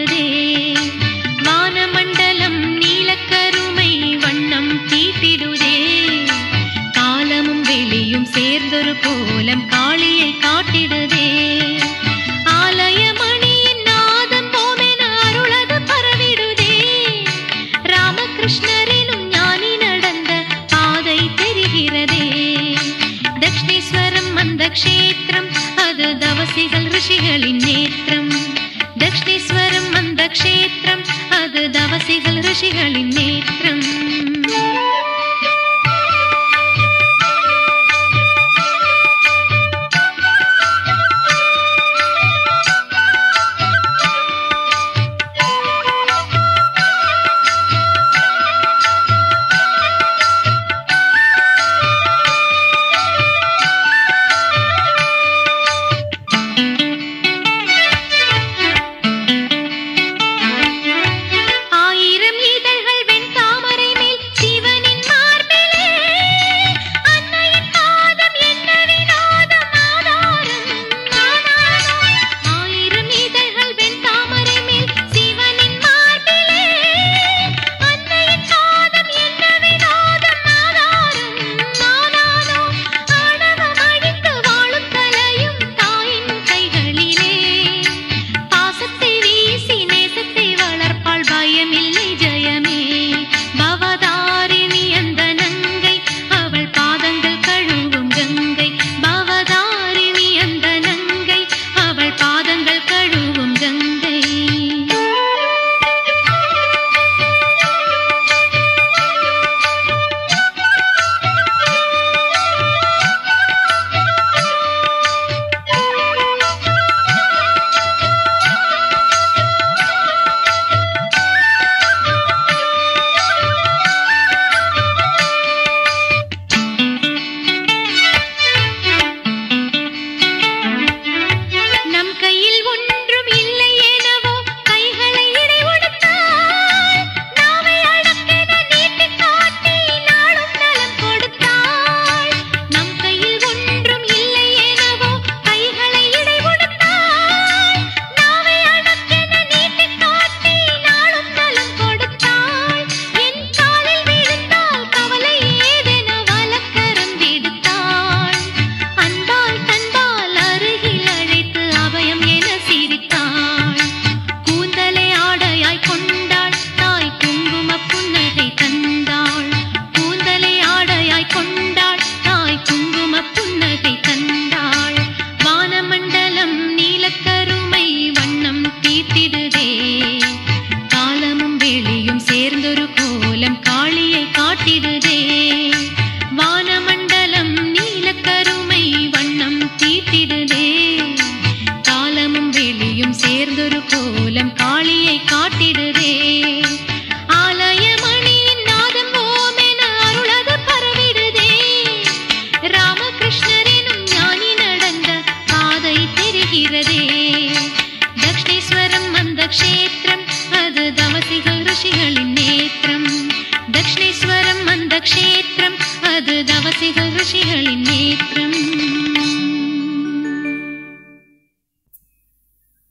காட்டிடுதே வானமண்டலம் நீலக்கருமை வண்ணம் தீட்டிடுதே காலமும் வெளியும் சேர்ந்தொரு கோலம் காளியை காட்டிடுதே ஆலயமணியின் நாதம் போமென அருளது பரவிடுதே ராமகிருஷ்ணரினும் ஞானி நடந்த பாதை தெரிகிறதே தக்ஷணீஸ்வரம் அந்த க்ஷேத்திரம் அது தவசிகள் ரிஷிகளின் நேத்திரம் தக்ஷணீஸ்வரம் அந்த க்ஷேத்திரம் அது தவசிகள் ரிஷிகளின் நேத்திரம் ஆயிரம் இதழ்கள் வெண்தாமரை மேல் சிவனின் மார்பிலே அன்னையின் பாதம் என்ன வினோதம் ஆதாரம் ஆதாரம் ஆயிரம் இதழ்கள் வெண்தாமரை மேல் சிவனின் மார்பிலே அன்னையின் பாதம் என்ன வினோதம் ஆதாரம் ஆதாரம் ஆணவம் அழித்து வாழும் தலையும் தாயின் கைகளிலே பாசத்தை வீசி நேசத்தை வளர்ப்பாள் பயமில்லை ஜெயமே பவதாரிணி அந்த நங்கை அவள் பாதங்கள் கழுவும் கங்கை பவதாரிணி அந்த நங்கை அவள் பாதங்கள் கழுவும் கங்கை நம் கையில் ஒன்றும் இல்லை எனவோ கைகளை இடை உடுத்தாள் நாவை அடக்கென நீட்டிக் காட்டி நாளும் நலம் கொடுத்தாள் நம் கையில் ஒன்றும் இல்லை எனவோ கைகளை இடை உடுத்தாள் நாவை அடக்கென நீட்டிக் காட்டி நாளும் நலம் கொடுத்தாள் என் காலில் விழுந்தால் கவலை ஏதென வலக்கரம் விடுத்தாள் அன்பால் தன்பால் அருகில் அழைத்து அபயம் என சிரித்தாள் கூந்தலை ஆடையாய் கொண்டாள் தாய் குங்கும புன்னகை தந்தாள் கூந்தலை ஆடையாய் கொண்டாள் தாய் குங்கும புன்னகை தந்தாள் வானமண்டலம் நீலக்கருமை வண்ணம் தீட்டிடுதே காலமும் வெளியும் சேர்ந்தொரு கோலம் காளியை காட்டிடுதே வானமண்டலம் நீலக்கருமை வண்ணம் தீட்டிடுதே காலமும் வெளியும் சேர்ந்தொரு கோலம் காளியை காட்டிடுதே ஆலயமணியின் நாதம் ஓமென அருளது பரவிடுதே ராமகிருஷ்ணரினும் ஞானி நடந்த பாதை தெரிகிறதே தக்ஷணீஸ்வரம் அந்த க்ஷேத்திரம் அது தவசிகள் ரிஷிகளின் நேத்திரம் தக்ஷணீஸ்வரம் அந்த க்ஷேத்திரம் அது தவசிகள் ரிஷிகளின்